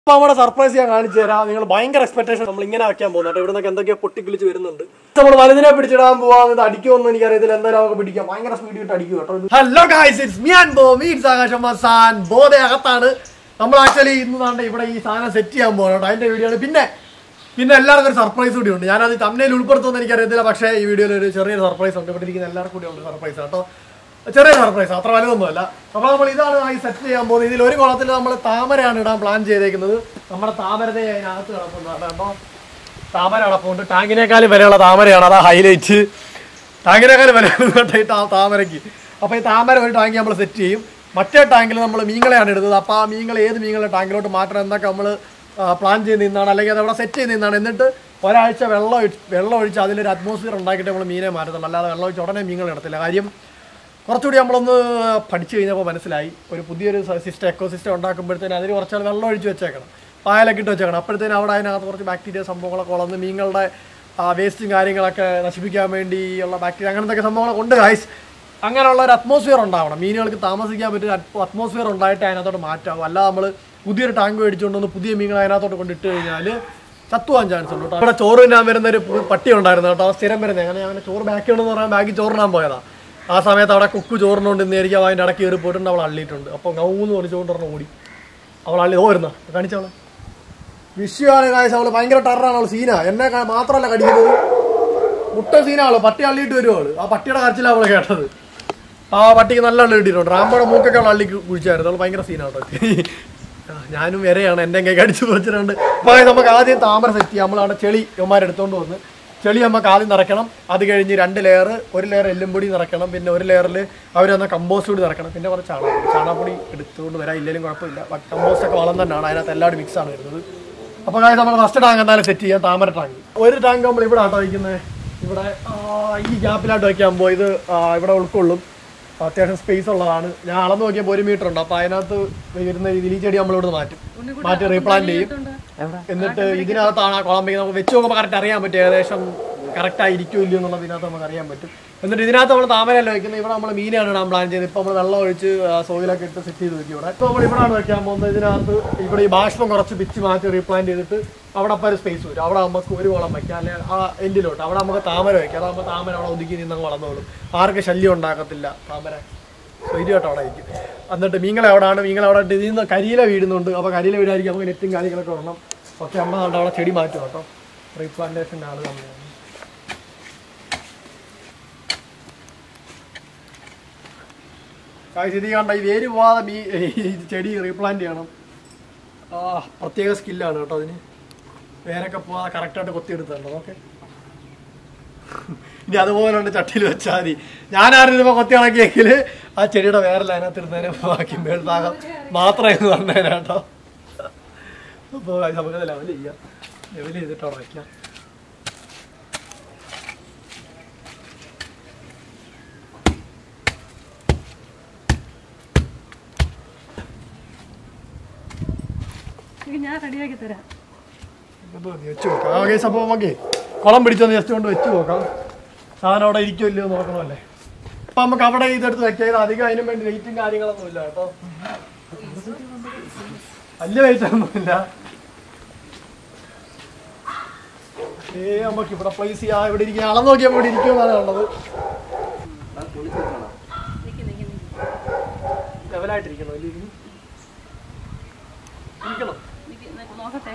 അപ്പൊ നമ്മുടെ സർപ്രൈസ് ഞാൻ കാണിച്ചു തരാം നിങ്ങൾ ഭയങ്കര എക്സ്പെക്ടേഷൻ നമ്മൾ ഇങ്ങനെ ആക്കാൻ പോകുന്നത് ഇവിടെ നിന്നൊക്കെ എന്തൊക്കെയോ പൊട്ടിക്കിളിച്ച് വരുന്നുണ്ട് നമ്മൾ വലുതിനെ പിടിച്ചിടാൻ പോവാന്ന് അടിക്കുമെന്ന് എനിക്കറിയത്തില്ല എന്തായാലും നമുക്ക് പിടിക്കാം ഭയങ്കര സ്പീഡ് ഇട്ട് അടിക്കും കേട്ടോ hello guys it's me and ബോ മീറ്റ്സ് ആകാശം മസാൻ ബോധ അകത്താണ് നമ്മൾ ആക്ച്വലി ഇന്ന് താണ്ട് ഇവിടെ ഈ സാധനം സെറ്റ് ചെയ്യാൻ പോകണം കേട്ടോ അതിന്റെ വീഡിയോ ആണ് പിന്നെ പിന്നെ എല്ലാവർക്കും ഒരു സർപ്രൈസ് കൂടി ഉണ്ട് ഞാനത് തമ്മിൽ ഉൾപ്പെടുത്തുമെന്ന് എനിക്കറിയത്തില്ല പക്ഷേ ഈ വീഡിയോയിൽ ഒരു ചെറിയൊരു സർപ്രൈസ് ഉണ്ട് ഇവിടെ ഇരിക്കുന്ന എല്ലാവർക്കും കൂടി ഉണ്ട് സർപ്രൈസ് കേട്ടോ ചെറിയ സർപ്രൈസ് അത്ര വലുതൊന്നുമല്ല അപ്പോൾ നമ്മൾ ഇതാണ് ഈ സെറ്റ് ചെയ്യാൻ പോകുന്നത് ഇതിൽ ഒരു കുളത്തിൽ നമ്മൾ താമരയാണ് ഇടാൻ പ്ലാൻ ചെയ്തേക്കുന്നത് നമ്മുടെ താമരത്തെ അതിനകത്ത് കിടക്കുന്നതാണ് കേട്ടോ താമര കിടപ്പുണ്ട് ടാങ്കിനേക്കാളും വിലയുള്ള താമരയാണ് അതാ ഹൈലൈറ്റ് ടാങ്കിനേക്കാളും വിലയുണ്ട് ഈ താ- താമരയ്ക്ക് അപ്പോൾ ഈ താമര ഒരു ടാങ്ക് നമ്മൾ സെറ്റ് ചെയ്യും മറ്റേ ടാങ്കിൽ നമ്മൾ മീങ്ങളെയാണ് ഇടുന്നത് അപ്പോൾ ആ മീങ്ങൾ ഏത് മീങ്ങളെ ടാങ്കിലോട്ട് മാറ്റണം എന്നൊക്കെ നമ്മൾ പ്ലാൻ ചെയ്ത് നിന്നാണ് അല്ലെങ്കിൽ അത് അവിടെ സെറ്റ് ചെയ്ത് നിന്നാണ് എന്നിട്ട് ഒരാഴ്ച വെള്ളം ഒഴി- വെള്ളം ഒഴിച്ച് അതിലൊരു അറ്റ്മോസ്ഫിയർ ഉണ്ടാക്കിയിട്ട് നമ്മൾ മീനെ മാറ്റത്തുള്ളൂ അല്ലാതെ വെള്ളം ഒഴിച്ച് ഉടനെ മീങ്ങൾ ഇടത്തില്ല കാര്യം കുറച്ചുകൂടി നമ്മളൊന്ന് പഠിച്ചു കഴിഞ്ഞപ്പോൾ മനസ്സിലായി ഒരു പുതിയൊരു സിസ്റ്റം എക്കോ സിസ്റ്റം ഉണ്ടാക്കുമ്പോഴത്തേന് അതിന് കുറച്ചാൽ വെള്ളം ഒഴിച്ച് വെച്ചേക്കണം പായലൊക്കെ ഇട്ട് വെച്ചേക്കണം അപ്പോഴത്തേനും അവിടെ അതിനകത്ത് കുറച്ച് ബാക്ടീരിയ സംഭവങ്ങളൊക്കെ വളർന്ന് മീനുകളുടെ വേസ്റ്റും കാര്യങ്ങളൊക്കെ നശിപ്പിക്കാൻ വേണ്ടിയുള്ള ബാക്ടീരിയ അങ്ങനത്തെ സംഭവങ്ങളൊക്കെ ഉണ്ട് ഗൈസ് അങ്ങനെയുള്ള ഒരു അറ്റ്മോസ്ഫിയർ ഉണ്ടാവണം മീനുകൾക്ക് താമസിക്കാൻ പറ്റിയ അറ്റ്മോസ്ഫിയർ ഉണ്ടായിട്ട് അതിനകത്തോട്ട് മാറ്റാവും അല്ലാതെ നമ്മൾ പുതിയൊരു ടാങ്ക് മേടിച്ചുകൊണ്ട് വന്ന് പുതിയ മീനുകൾ അതിനകത്തോട്ട് കൊണ്ടിട്ട് കഴിഞ്ഞാൽ ചത്തുവാൻ ചാൻസ് ഉണ്ട് കേട്ടോ അവിടെ ചോറ് തിന്നാൻ വരുന്ന ഒരു പു- പട്ടി ഉണ്ടായിരുന്നു കേട്ടോ അത് സ്ഥിരം വരുന്നത് അങ്ങനെ അങ്ങനെ ചോറ് ബാക്കി ഉണ്ടെന്ന് പറഞ്ഞാൽ ബാക്കി ചോറിനാൻ പോയതാ ആ സമയത്ത് അവിടെ കുക്ക് ചോറിനോണ്ട് ഇന്നായിരിക്കും അതിൻ്റെ ഇടയ്ക്ക് കയറി പോയിട്ടുണ്ട് അവൾ അള്ളിയിട്ടുണ്ട് അപ്പോൾ ഗൗന്ന് പറഞ്ഞുകൊണ്ട് പറഞ്ഞ് ഓടി അവൾ അള്ളി ഓരുന്ന കാണിച്ചവളെ വിഷയമാണ് കാഴ്ച അവള് ഭയങ്കര ടെററാണ് അവൾ സീന എന്നെ ക- മാത്രമല്ല കടിക്കുന്നത് മുട്ട സീനാള് പട്ടി അള്ളിയിട്ട് വരുവാ അവള് ആ പട്ടിയുടെ കരച്ചിലാണ് അവള് കേട്ടത് ആ പട്ടിക്ക് നല്ല അള്ളി കിട്ടിയിട്ടുണ്ട് റാമ്പോടെ മൂക്കൊക്കെ അവൾ അള്ളി കു- കുഴിച്ചായിരുന്നു അവൾ ഭയങ്കര സീനാട്ടോ ആ, ഞാനും വരെയാണ് എൻ്റെ കൈ കടിച്ചു വെച്ചിട്ടുണ്ട് അപ്പോൾ നമുക്ക് ആദ്യം താമര സെറ്റ് ചെയ്യാം നമ്മളവിടെ ചെളി ഇവന്മാരെടുത്തോണ്ട് വന്ന് ചെളി നമുക്ക് ആദ്യം നിറയ്ക്കണം അത് കഴിഞ്ഞ് രണ്ട് ലെയർ ഒരു ലെയർ എല്ലുംപൊടി നിറയ്ക്കണം പിന്നെ ഒരു ലെയറിൽ അവർ തന്ന കമ്പോസ്റ്റ് കൂടി നിറയ്ക്കണം പിന്നെ കുറച്ച് ചാണകം ചാണകപ്പൊടി എടുത്തുകൊണ്ട് വരാം ഇല്ലെങ്കിലും കുഴപ്പമില്ല കമ്പോസ്റ്റ് ഒക്കെ വളം തന്നെയാണ് അതിനകത്ത് എല്ലാവരും മിക്സ് ആണ് വരുന്നത് അപ്പോൾ കാര്യം നമ്മൾ ഫസ്റ്റ് ടാങ്ക് എന്തായാലും സെറ്റ് ചെയ്യാം താമര ടാങ്ക് ഒരു ടാങ്ക് നമ്മൾ ഇവിടെ ആട്ടോ വയ്ക്കുന്നത് ഇവിടെ ആ, ഈ ഗ്യാപ്പിലായിട്ട് വയ്ക്കാൻ പോയി ഇത് ആ, ഇവിടെ ഉൾക്കൊള്ളും അത്യാവശ്യം സ്പേസ് ഉള്ളതാണ് ഞാൻ അളന്ന് നോക്കിയപ്പോൾ ഒരു മീറ്റർ ഉണ്ട് അപ്പോൾ അതിനകത്ത് വരുന്ന രീതിയിൽ ഈ ചെടി നമ്മളിവിടെ മാറ്റും മാറ്റി റീപ്ലാന്റ് ചെയ്യും എന്നിട്ട് ഇതിനകത്താണ് ആ കുളം വയ്ക്കുന്നത് നമുക്ക് വെച്ച് നോക്കുമ്പോൾ കറക്റ്റ് അറിയാൻ പറ്റും ഏകദേശം കറക്റ്റ് ആയിരിക്കും ഇല്ലയോ എന്നുള്ളത് ഇതിനകത്ത് നമുക്ക് അറിയാൻ പറ്റും എന്നിട്ട് ഇതിനകത്ത് നമ്മൾ താമരയല്ല വെക്കുന്നത് ഇവിടെ നമ്മൾ മീനാണ് ഇടാൻ പ്ലാൻ ചെയ്തത് ഇപ്പോൾ നമ്മൾ വെള്ളം ഒഴിച്ച് സോയിലൊക്കെ ഇട്ട് സെറ്റ് ചെയ്ത് വെക്കും ഇവിടെ ഇപ്പോൾ നമ്മൾ ഇവിടെയാണ് വെക്കാൻ പോകുന്നത് ഇതിനകത്ത് ഇവിടെ ഈ ബാഷ്പം കുറച്ച് പിച്ച് മാറ്റി റീപ്ലാന്റ് ചെയ്തിട്ട് അവിടെ അപ്പോൾ ഒരു സ്പേസ് വരും അവിടെ നമുക്ക് ഒരു കുളം വയ്ക്കാം അല്ലെങ്കിൽ ആ എൻഡിലോട്ട് അവിടെ നമുക്ക് താമര വയ്ക്കാം അതാകുമ്പോൾ താമര അവിടെ ഒതുക്കി നിന്ന് വളർന്നോളും ആർക്കും ശല്യം ഉണ്ടാക്കത്തില്ല താമര സ്വൈര്യമായിട്ട് അവിടെ ഇരിക്കും എന്നിട്ട് മീങ്ങളെ അവിടെയാണ് മീങ്ങളെ അവിടെ ഇട്ട് ഇതിൽ നിന്ന് കരിയില വീടുന്നുണ്ട് അപ്പോൾ കരിയില വീടായിരിക്കും നമുക്ക് നെറ്റും കാര്യങ്ങളൊക്കെ ഇടണം പക്ഷേ അമ്മ അവിടെ അവിടെ ചെടി മാറ്റും കേട്ടോ റീപ്ലാന്റേഷൻ്റെ ആൾ തന്നെയാണ് കാഴ്ച ഇത് കണ്ട ഈ വേര് പോവാതെ മീ ഈ ചെടി റീപ്ലാന്റ് ചെയ്യണം ആ പ്രത്യേക സ്കില്ലാണ് കേട്ടോ അതിന് വേരൊക്കെ പോവാതെ കറക്റ്റായിട്ട് കൊത്തിയെടുത്തുണ്ടോ ഓക്കെ ഇനി അതുപോലെ ഉണ്ട് ചട്ടിയിൽ വെച്ചാൽ മതി ഞാനാരും ഇതിപ്പോ കൊത്തി കണക്കിയെങ്കിൽ ആ ചെടിയുടെ വേറല്ല അതിനകത്ത് ഇരുന്നതിന് ബാക്കി മേൽഭാഗം മാത്രമേ എന്ന് പറഞ്ഞേനെ കേട്ടോ അപ്പോൾ നമുക്ക് ലെവൽ ചെയ്യാം ലെവൽ ചെയ്തിട്ട് അവിടെ വയ്ക്കാം ഇത് ഞാൻ റെഡിയാക്കി തരാം ഇത് മതി, വെച്ച് നോക്കാം ആ കേസ് അപ്പോൾ നമുക്ക് കുളം പിടിച്ചൊന്ന് ജസ്റ്റ് കൊണ്ട് വെച്ച് നോക്കാം സാധനം അവിടെ ഇരിക്കുമല്ലോ എന്ന് നോക്കണമല്ലേ അപ്പം നമുക്ക് അവിടെ ഇതെടുത്ത് വെക്കാം ഇത് അധികം അതിനും വേണ്ടി വെയിറ്റും കാര്യങ്ങളൊന്നും ഇല്ല കേട്ടോ വലിയ വെയിറ്റ് ഒന്നുമില്ല ഏ നമുക്ക് ഇവിടെ പ്ലേസ് ചെയ്യാം ഇവിടെ ഇരിക്കുക അളന്ന് നോക്കിയാൽ ഇവിടെ ഇരിക്കുമെന്നാണ് കണ്ടത് നിക്ക് നിക്ക് നിക്ക് ലെവലായിട്ടിരിക്കണം വലിയ ഇരിക്കണം നിക്ക് നിക്ക് നോക്കട്ടെ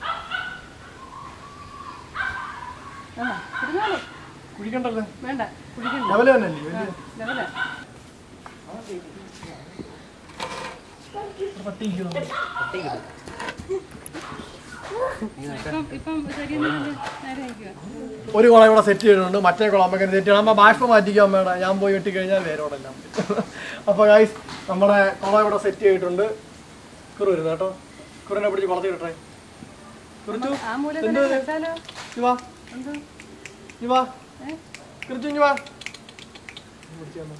ആ ഇരുന്നോളൂ കുഴിക്കണ്ടല്ലേ വേണ്ട കുടിക്കണ്ട ലെവൽ തന്നെ അല്ലേ വലിയ ലെവല പട്ടി ഇരിക്കുന്നു ഇപ്പം ഇപ്പം ശരിയൊന്നും നേരെ അയക്കുക ഒരു കുളം ഇവിടെ സെറ്റ് ചെയ്തിട്ടുണ്ട് മറ്റേ കുളം അമ്മക്ക് സെറ്റ് ചെയ്യണം അമ്മ ബാഷ്പം മാറ്റിക്കും അമ്മയുടെ ഞാൻ പോയി വെട്ടി കഴിഞ്ഞാൽ വേരോടെല്ലാം അപ്പോൾ ഗൈസ് നമ്മുടെ കുളം ഇവിടെ സെറ്റ് ചെയ്തിട്ടുണ്ട് കുറു വരുന്നു കേട്ടോ കുറിനെ പിടിച്ച് കുളത്തിൽ ഇട്ടേ കുറിച്ചു ആ മൂല തന്നെ വെച്ചാലോ ഇനി വാ എന്തോ ഇനി വാ ഏ കുറിച്ചു ഇനി വാ പിടിച്ച് വന്നോ.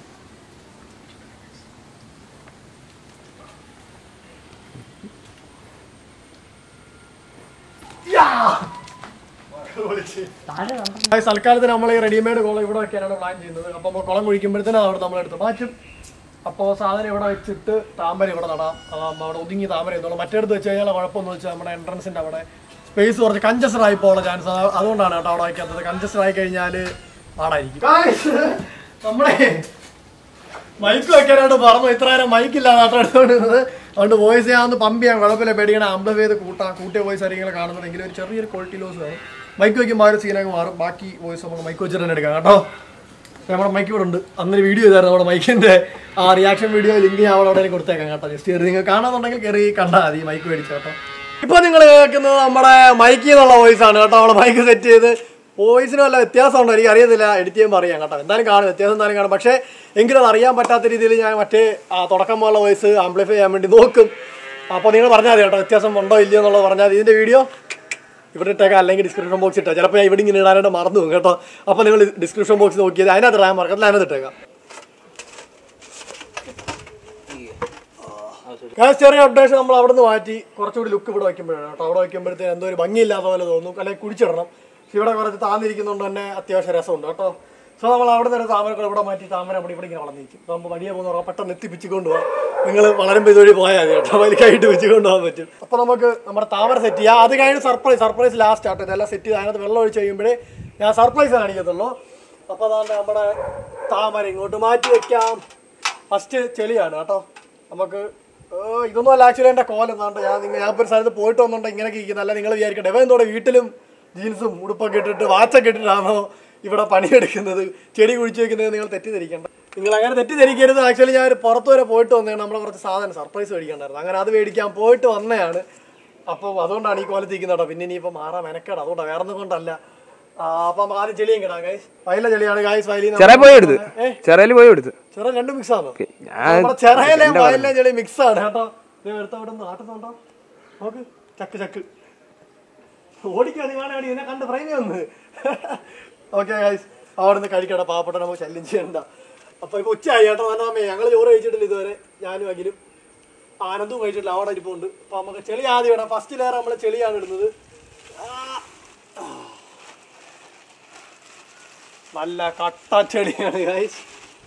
യാ! ഗൈസ്, തൽക്കാലത്തിന് നമ്മൾ ഈ റെഡിമെയ്ഡ് കുളം ഇവിടെ വെക്കാനാണ് പ്ലാൻ ചെയ്യുന്നത് അപ്പോൾ നമ്മൾ കുളം കുഴിക്കുമ്പോഴത്തേനും അവിടെ നമ്മൾ എടുത്ത് മാറ്റും അപ്പോൾ സാധനം ഇവിടെ വെച്ചിട്ട് താമര ഇവിടെ നടാം അതാകുമ്പോൾ അവിടെ ഒതുങ്ങി താമര എന്നുള്ളൂ മറ്റേടത്ത് വെച്ച് കഴിഞ്ഞാൽ കുഴപ്പമെന്ന് വെച്ചാൽ നമ്മുടെ എൻട്രൻസിൻ്റെ അവിടെ സ്പേസ് കുറച്ച് കഞ്ചസ്റ്റഡ് ആയി പോകാനുള്ള ചാൻസ് അതുകൊണ്ടാണ് കേട്ടോ അവിടെ വയ്ക്കാത്തത് കഞ്ചസ്റ്റഡ് ആയി കഴിഞ്ഞാൽ പാടായിരിക്കും നമ്മുടെ മൈക്ക് വെക്കാനായിട്ട് പറഞ്ഞു ഇത്ര നേരം മൈക്കില്ലാതെ ആട്ടോ എടുത്തോണ്ടിരുന്നത് അതുകൊണ്ട് വോയിസ് ഞാൻ ഒന്ന് പമ്പ് ചെയ്യാൻ കുഴപ്പമില്ല പേടിക്കണ ആംപ്ലിഫൈ ചെയ്ത് കൂട്ടാം കൂട്ടിയ വോയിസ് ആയിരിക്കും കാണുന്നുണ്ടെങ്കിൽ ഒരു ചെറിയൊരു ക്വാളിറ്റി ലോസ് വേണം മൈക്ക് വെക്കുമ്പോൾ ആ ഒരു സീനൊക്കെ മാറും ബാക്കി വോയിസ് നമുക്ക് മൈക്ക് വെച്ചിട്ട് തന്നെ എടുക്കാം കേട്ടോ ഇപ്പൊ നമ്മുടെ മൈക്ക് ഇവിടെ ഉണ്ട് അന്നൊരു വീഡിയോ ചെയ്തായിരുന്നു നമ്മുടെ മൈക്കിന്റെ ആ റിയാക്ഷൻ വീഡിയോ ലിങ്ക് ഞാൻ അവിടെ അവിടെ കൊടുത്തേക്കാം കേട്ടോ ജസ്റ്റ് കയറി നിങ്ങൾ കാണാന്നുണ്ടെങ്കിൽ കയറി കണ്ടാൽ മതി മൈക്ക് മേടിച്ചു കേട്ടോ ഇപ്പൊ നിങ്ങൾ കേൾക്കുന്നത് നമ്മുടെ മൈക്കിൽ നിന്നുള്ള വോയിസ് ആണ് കേട്ടോ നമ്മുടെ മൈക്ക് സെറ്റ് ചെയ്ത് വോയിസിന് വല്ല വ്യത്യാസമുണ്ടോ എനിക്ക് അറിയത്തില്ല എഡിറ്റ് ചെയ്യുമ്പോൾ അറിയാം കേട്ടോ എന്തായാലും കാണും വ്യത്യാസം എന്തായാലും കാണും പക്ഷേ എങ്കിലും അത് അറിയാൻ പറ്റാത്ത രീതിയിൽ ഞാൻ മറ്റേ ആ, തുടക്കം പോലുള്ള വോയിസ് ആംപ്ലിഫൈ ചെയ്യാൻ വേണ്ടി നോക്കും അപ്പോൾ നിങ്ങൾ പറഞ്ഞാൽ മതി കേട്ടോ വ്യത്യാസം ഉണ്ടോ ഇല്ലയോ എന്നുള്ളത് പറഞ്ഞാൽ മതി ഇതിന്റെ വീഡിയോ ഇവിടെ ഇട്ടേക്കാം അല്ലെങ്കിൽ ഡിസ്ക്രിപ്ഷൻ ബോക്സ് ഇട്ടാ ചിലപ്പോൾ ഞാൻ ഇവിടെ ഇങ്ങനെ ഇടാനായിട്ട് മറന്നു പോകും കേട്ടോ അപ്പോൾ നിങ്ങൾ ഡിസ്ക്രിപ്ഷൻ ബോക്സ് നോക്കിയത് അതിനകത്ത് ഇടാൻ മറക്കത്തില്ല അതിനകത്ത് ഇട്ടേക്കാം ഞാൻ ചെറിയ അപ്ഡേഷൻ നമ്മൾ അവിടെ നിന്ന് മാറ്റി കുറച്ചുകൂടി ലുക്ക് ഇവിടെ വയ്ക്കുമ്പോഴാണ് കേട്ടോ അവിടെ വയ്ക്കുമ്പോഴത്തേന് എന്തോ ഒരു ഭംഗിയില്ലാത്ത പോലെ തോന്നും അല്ലെങ്കിൽ കുടിച്ചിടണം പക്ഷെ ഇവിടെ കുറച്ച് താന്നിരിക്കുന്നതുകൊണ്ട് തന്നെ അത്യാവശ്യം രസമുണ്ട് കേട്ടോ സോ നമ്മൾ അവിടെ നിന്ന് താമരകൾ ഇവിടെ മാറ്റി താമര ഇവിടെ ഇവിടെ ഇങ്ങനെ വളർന്നിരിക്കും നമ്മൾ വഴിയെ പോകുന്നവർ പെട്ടെന്ന് എത്തിപ്പിച്ചുകൊണ്ട് പോകാം നിങ്ങൾ വളരുമ്പോൾ ഇതുവഴി പോയാൽ മതി കേട്ടോ വലിക്കായിട്ട് വെച്ചുകൊണ്ട് പോകാൻ പറ്റും അപ്പോൾ നമുക്ക് നമ്മുടെ താമര സെറ്റ് ചെയ്യാം അത് കഴിഞ്ഞ് സർപ്രൈസ് സർപ്രൈസ് ലാസ്റ്റ് ആട്ടോ ഇതെല്ലാം സെറ്റ് ചെയ്ത് അതിനകത്ത് വെള്ളം ഒഴിച്ച് കഴിയുമ്പോഴേ ഞാൻ സർപ്രൈസ് കാണിക്കത്തുള്ളൂ അപ്പോൾ അതാണ്ട് നമ്മുടെ താമര ഇങ്ങോട്ട് മാറ്റി വെക്കാം ഫസ്റ്റ് ചെളിയാണ് കേട്ടോ നമുക്ക് ഏ, ഇതൊന്നും അല്ല ആക്ച്വലി എൻ്റെ കോലം എന്നാണ്ട് ഞാൻ നിങ്ങൾ ഞാൻ ഇപ്പോൾ ഒരു സ്ഥലത്ത് പോയിട്ട് വന്നുകൊണ്ട് ഇങ്ങനെയൊക്കെ ഇരിക്കുന്നത് അല്ല നിങ്ങൾ വിചാരിക്കട്ടെ ഇവ എന്തോടെ വീട്ടിലും ജീൻസും ഉടുപ്പൊക്കെ ഇട്ടിട്ട് വാച്ചൊക്കെ ഇട്ടിട്ടാണോ ഇവിടെ പണിയെടുക്കുന്നത് ചെടി കുഴിച്ച് വെക്കുന്നത് നിങ്ങൾ തെറ്റിദ്ധരിക്കേണ്ട നിങ്ങൾ അങ്ങനെ തെറ്റിദ്ധരിക്കരുത് ആക്ച്വലി ഞാൻ ഒരു പുറത്ത് വരെ പോയിട്ട് വന്നതാണ് നമ്മളെ കുറച്ച് സാധനം സർപ്രൈസ് മേടിക്കണ്ടായിരുന്നു അങ്ങനെ അത് മേടിക്കാൻ പോയിട്ട് വന്നതാണ് അപ്പോൾ അതുകൊണ്ടാണ് ഈ കോലത്ത് ഇരിക്കുന്നത് കേട്ടോ പിന്നെ ഇനിയിപ്പോൾ മാറാൻ മെനക്കേട് അതുകൊണ്ടാണ് വേറെ ഒന്നും കൊണ്ടല്ല ആ, അപ്പം നമുക്ക് ആദ്യം ചെളിയും കിടാം ഗൈസ് വയലിലെ ചെളിയാണ് ഗൈസ് വയലിൽ ചെറിയ പോയി എടുത്ത് ഏ ചെറിയല് പോയി എടുത്ത് ചെറ രണ്ടും മിക്സ് ആണോ ഞാൻ നമ്മുടെ ചെറയിലെ വയലിലെ ചെളി മിക്സ് ആണ് കേട്ടോ ഇത് എടുത്ത അവിടെ നിന്ന് ആട്ടുന്നുണ്ടോ നോക്ക് ചക്ക് ചക്ക് ഓടിക്കാണ് കാണാണ് ഇതിനെ കണ്ട് ഫ്രെയിമി വന്ന് ഓക്കെ ഗൈസ് അവിടെ നിന്ന് കഴിക്കട്ടെ പാവപ്പെട്ട നമുക്ക് ശല്യം ചെയ്യണ്ട അപ്പൊ ഇപ്പൊ ഉച്ചയായി കേട്ടോ അന്നാമേ ഞങ്ങൾ ചോറ് കഴിച്ചിട്ടില്ല ഇതുവരെ ഞാനും അഖിലും ആനന്ദവും കഴിച്ചിട്ടില്ല അവിടെ ഇരിപ്പുണ്ട് അപ്പൊ നമുക്ക് ചെളി ആദ്യം ഇടാം ഫസ്റ്റ് ലെയർ നമ്മൾ ചെളിയാണ് ഇടുന്നത് ആ. നല്ല കട്ട ചെളിയാണ് ഗൈസ്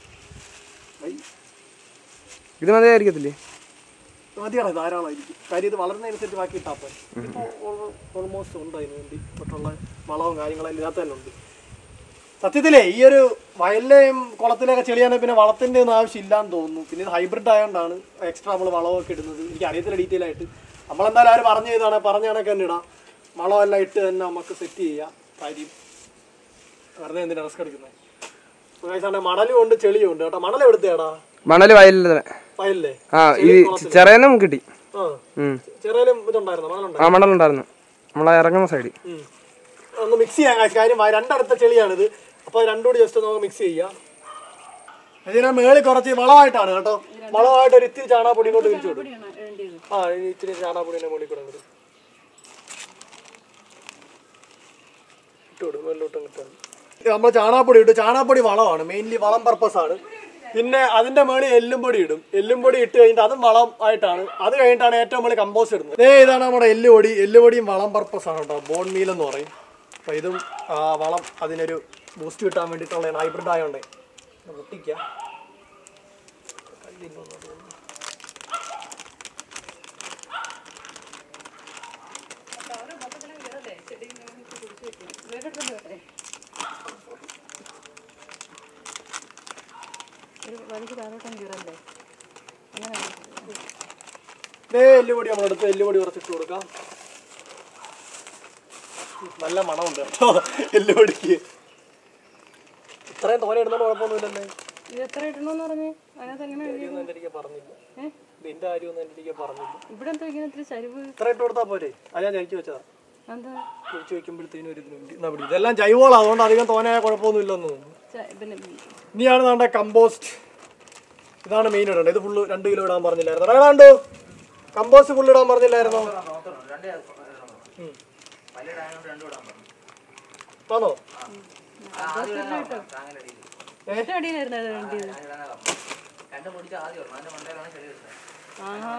ഇത് മതിയായിരിക്കത്തില്ലേ മതിയാണ് ധാരാളമായിരിക്കും കാര്യം ഇത് വളരുന്നതനുസരിച്ച് ബാക്കി ഇട്ടാൽ പോയി ഇപ്പോൾ ഓൾമോസ്റ്റ് ഉണ്ട് അതിന് വേണ്ടി തൊട്ടുള്ള വളവും കാര്യങ്ങളും ഇതിനകത്ത് തന്നെ ഉണ്ട് സത്യത്തിലേ ഈ ഒരു വയലിലെയും കുളത്തിലെയൊക്കെ ചെളിയാണ് പിന്നെ വളത്തിൻ്റെ ഒന്നും ആവശ്യമില്ലാന്ന് തോന്നുന്നു പിന്നെ ഇത് ഹൈബ്രിഡ് ആയതുകൊണ്ടാണ് എക്സ്ട്രാ നമ്മൾ വളമൊക്കെ ഇടുന്നത് എനിക്ക് അറിയത്തില്ല ഡീറ്റെയിൽ ആയിട്ട് നമ്മളെന്തായാലും ആര് പറഞ്ഞു ചെയ്താണ് പറഞ്ഞ കണക്ക് തന്നെ ഇടാം വളമെല്ലാം ഇട്ട് തന്നെ നമുക്ക് സെറ്റ് ചെയ്യാം കാര്യം വെറുതെ എന്തിനാ റിസ്ക് എടുക്കുന്നത് മണലും ഉണ്ട് ചെളിയും ഉണ്ട് കേട്ടോ മണൽ എവിടുത്തെയാടാ മണല് വയലിൽ തന്നെ വയലിലെ ആ ഈ ചെറിയനും കിട്ടി ആ ഉം. ചെറിയാലും ഇതുണ്ടായിരുന്നു മണലുണ്ടായിരുന്നു ആ മണലുണ്ടായിരുന്നു നമ്മളെ ഇറങ്ങുന്ന സൈഡിൽ ഉം. ഒന്ന് മിക്സ് ചെയ്യാൻ കാശ് കാര്യം വ- രണ്ടടുത്ത ചെളിയാണിത് അപ്പോൾ രണ്ടും കൂടി ജസ്റ്റ് നമുക്ക് മിക്സ് ചെയ്യാം ഇതിനെ മേളിൽ കുറച്ച് വളമായിട്ടാണ് കേട്ടോ വളമായിട്ട് ഒരു ഇത്തിരി ചാണകപ്പൊടി ഇങ്ങോട്ട് വിരിച്ചു വിടും പൊടിയാണ് വേണ്ടിയത് ആ ഈ ഇത്തിരി ചാണകപ്പൊടിനെ മുകളിൽ കൂടെ അങ്ങോട്ട് ഇട്ട് വിടും വെള്ളോട്ടും കിട്ടും നമ്മൾ ചാണകപ്പൊടി ഇട്ടു ചാണകപ്പൊടി വളമാണ് മെയിൻലി വളം പർപ്പസ് ആണ് പിന്നെ അതിന്റെ മേളിൽ എല്ലും പൊടി ഇടും എല്ലും പൊടി ഇട്ട് കഴിഞ്ഞിട്ട് അതും വളം ആയിട്ടാണ് അത് കഴിഞ്ഞിട്ടാണ് ഏറ്റവും മുകളിൽ കമ്പോസ്റ്റ് ഇടുന്നത് ഏ ഇതാണ് നമ്മുടെ എല്ലുപൊടി എല്ലുപൊടിയും വളം പർപ്പസ് ആണ് കേട്ടോ ബോൺ മീൽ എന്ന് പറയും അപ്പോൾ ഇതും ആ, വളം അതിനൊരു ബൂസ്റ്റ് കിട്ടാൻ വേണ്ടിയിട്ടുള്ള ഹൈബ്രിഡ് ആയതുകൊണ്ടേ പൊട്ടിക്കാം ഒരു വലിക്ക് താഴോട്ടം കീറല്ലേ അങ്ങനെ ദേ എല്ലുപൊടി നമ്മളെടുത്ത് എല്ലുപൊടി കുറച്ചിട്ട് കൊടുക്കാം ഉം, നല്ല മണമുണ്ട് കേട്ടോ എല്ലുപൊടിക്ക് ഇത്രയും തോനെ ഇടുന്നോണ്ട് കുഴപ്പമൊന്നുമില്ലല്ലേ ഇത് എത്ര ഇടണമെന്ന് പറഞ്ഞേ അതിനകത്ത് എങ്ങനെ എഴുതി ഇതൊന്നും എൻ്റെ എനിക്ക് പറഞ്ഞില്ല ഏ ഇതിന്റെ കാര്യമൊന്നും എൻ്റെ എനിക്ക് പറഞ്ഞില്ല ഇവിടെ എന്തോ ഇങ്ങനെ ഇത്തിരി ചരിവ് ഇത്ര ഇട്ട് കൊടുത്താൽ പോരെ അത് ഞാൻ ജനിച്ചു വെച്ചതാ എന്താ ജനിച്ചു വെക്കുമ്പോഴത്തേനും ഒരു ഇതിന് വേണ്ടി എന്നാ പിടി ഇതെല്ലാം ജൈവവളം അതുകൊണ്ട് അധികം തോനെ കുഴപ്പമൊന്നുമില്ലെന്ന് തോന്നുന്നു ച- പിന്നെ ഇനിയാണ് നമ്മുടെ കമ്പോസ്റ്റ് ഇതാണ് മെയിൻ ഇടേണ്ടത് ഇത് ഫുള്ള് രണ്ട് കിലോ ഇടാൻ പറഞ്ഞില്ലായിരുന്നു പറയാണ്ടോ കമ്പോസ്റ്റ് ഫുള്ള് ഇടാൻ പറഞ്ഞില്ലായിരുന്നോ ഉം. ആണോ ഏറ്റവും അടിയിലായിരുന്നു അത് വേണ്ടിയത് ആഹാ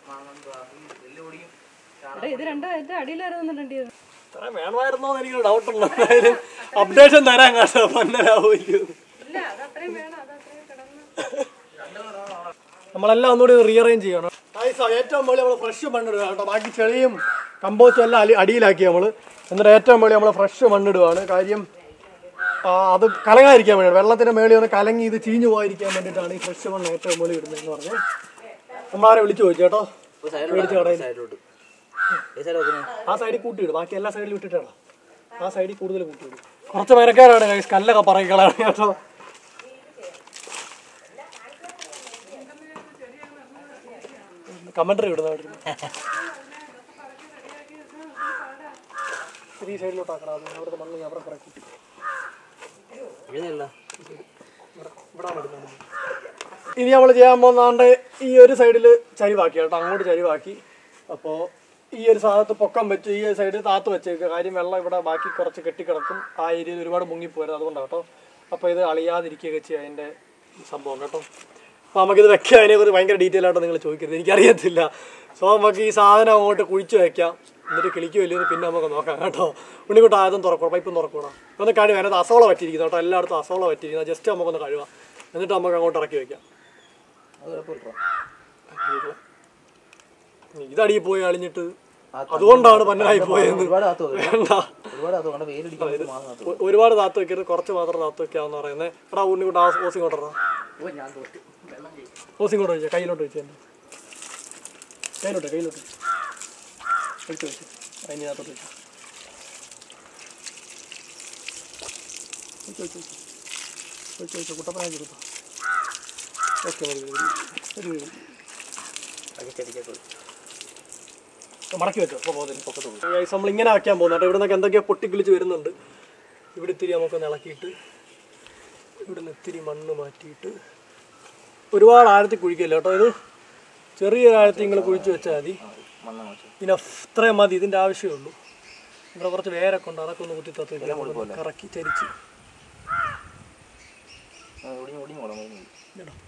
എടാ ഇത് രണ്ടോ ഏറ്റവും അടിയിലായിരുന്നു വേണ്ടിയത് ഇത്ര വേണമായിരുന്നോ എന്ന് എനിക്ക് ഡൗട്ട് ഉണ്ട് എന്തായാലും അപ്ഡേഷൻ തരാൻ കേട്ടോ പന്നരാവുമല്ലോ ഇല്ല അത് അത്രയും വേണം അത് അത്രയും കിടന്ന് നമ്മളെല്ലാം ഒന്നുകൂടി റീഅറേഞ്ച് ചെയ്യണം നൈസ് ഏറ്റവും മുകളിൽ നമ്മൾ ഫ്രഷ് മണ്ണിടുക കേട്ടോ ബാക്കി ചെളിയും കമ്പോസ്റ്റും എല്ലാം അടി അടിയിലാക്കി നമ്മൾ എന്നിട്ട് ഏറ്റവും മുകളിൽ നമ്മൾ ഫ്രഷ് മണ്ണിടുകയാണ് കാര്യം ആ, അത് കലങ്ങാതിരിക്കാൻ വേണ്ടി വെള്ളത്തിന്റെ മേളിൽ ഒന്ന് കലങ്ങി ഇത് ചീഞ്ഞു പോകാതിരിക്കാൻ വേണ്ടിയിട്ടാണ് ഈ ഫ്രഷ് മണ്ണ് ഏറ്റവും മുകളിൽ ഇടുന്നതെന്ന് പറഞ്ഞ് നമ്മളാരെ വിളിച്ചു ചോദിച്ചു കേട്ടോ വിളിച്ചു കടയിൽ ആ സൈഡിൽ കൂട്ടിയിടും ബാക്കി എല്ലാ സൈഡിലും ഇട്ടിട്ടാണ് ആ സൈഡിൽ കൂടുതൽ കൂട്ടിയിടും കുറച്ച് പേരക്കാരാണ് guys കല്ലൊക്കെ പറയിക്കളാണ് കേട്ടോ കമന്ററി ഇടുന്ന അവിടെ ഇരുന്ന്. ഇത് ഈ സൈഡിലോട്ട് ആക്കണം അത് അവിടുത്തെ മണ്ണ് ഞാൻ അവിടെ കുറെ കൂട്ടി ഇവിടാണ് ഇടുന്നത്. ഇനി നമ്മൾ ചെയ്യാൻ പോകുന്നതാണ്ട് ഈ ഒരു സൈഡിൽ ചരിവാക്കി കേട്ടോ അങ്ങോട്ട് ചരിവാക്കി അപ്പോൾ ഈ ഒരു സാധനത്ത് പൊക്കം വെച്ച് ഈ സൈഡിൽ താത്ത് വെച്ചേക്കുക കാര്യം വെള്ളം ഇവിടെ ബാക്കി കുറച്ച് കെട്ടിക്കിടക്കും ആ ഏരിയയിൽ ഒരുപാട് മുങ്ങിപ്പോരുന്നത് അതുകൊണ്ടാണ് കേട്ടോ അപ്പോൾ ഇത് അളിയാതിരിക്കുകയൊക്കെ ചെയ്യുക അതിൻ്റെ സംഭവം കേട്ടോ അപ്പോൾ നമുക്കിത് വെക്കുക അതിനെക്കുറിച്ച് ഭയങ്കര ഡീറ്റെയിൽ ആയിട്ട് നിങ്ങൾ ചോദിക്കരുത് എനിക്കറിയത്തില്ല സോ നമുക്ക് ഈ സാധനം അങ്ങോട്ട് കുഴിച്ച് വെക്കാം എന്നിട്ട് കിളിക്കുമല്ലോ എന്ന് പിന്നെ നമുക്ക് നോക്കാം കേട്ടോ ഉണ്ണിക്കുട്ട ആദ്യം തുറക്കണം പൈപ്പും തുറക്കണം ഒന്ന് കഴിവ് അതിനകത്ത് അസോള പറ്റിയിരിക്കുന്നു കേട്ടോ എല്ലായിടത്തും അസോള പറ്റിയിരിക്കുന്നത് ജസ്റ്റ് നമുക്കൊന്ന് കഴുകാം എന്നിട്ട് നമുക്ക് അങ്ങോട്ട് ഇറക്കി വെക്കാം ഇതടിയിൽ പോയി അളിഞ്ഞിട്ട് അതുകൊണ്ടാണ് പന്നലായി പോയത് വേണ്ട ഒ- ഒരുപാട് താത്ത് വെക്കരുത് കുറച്ച് മാത്രം താത്ത് വെക്കാന്ന് പറയുന്നത് എടാ ഉണ്ണിക്കുട്ട ആ ഓസ് ഇങ്ങോട്ട് ഇടടാ. ഓസ് ഇങ്ങോട്ട് വെച്ചാൽ കയ്യിലോട്ട് വെച്ചാൽ കയ്യിലോട്ട് കയ്യിലോട്ട് വെച്ച് വെച്ച് അതിനകത്തോട്ട് വെച്ചു വെച്ച് വെച്ച് വെച്ച് വെച്ച് വെച്ച് കുട്ടപ്പനാക്കി കൊടുത്തു ഓക്കെ മതി മതി, മതി. ഒരു മടക്കി വെച്ചോ അപ്പോൾ പോകുന്നതിന് പൊക്കത്ത് ഗൈസ് നമ്മൾ ഇങ്ങനെ ആക്കാൻ പോകുന്നത് കേട്ടോ ഇവിടെ നിന്നൊക്കെ എന്തൊക്കെയോ പൊട്ടിക്കിളിച്ച് വരുന്നുണ്ട് ഇവിടെ ഇത്തിരി നമുക്കൊന്ന് ഇളക്കിയിട്ട് ഇവിടെ നിന്ന് ഇത്തിരി മണ്ണ് മാറ്റിയിട്ട് ഒരുപാട് ആഴത്തിൽ കുഴിക്കല്ല കേട്ടോ ഇത് ചെറിയ ആഴത്തിൽ നിങ്ങൾ കുഴിച്ച് വെച്ചാൽ മതി പിന്നെ ഇത്രയും മതി ഇതിൻ്റെ ആവശ്യമേ ഉള്ളൂ ഇവിടെ കുറച്ച് വേരൊക്കെ ഉണ്ട് അതൊക്കെ ഒന്ന് കുത്തി തത്ത് വെക്കാം കറക്കി ചരിച്ച് ഇടാം.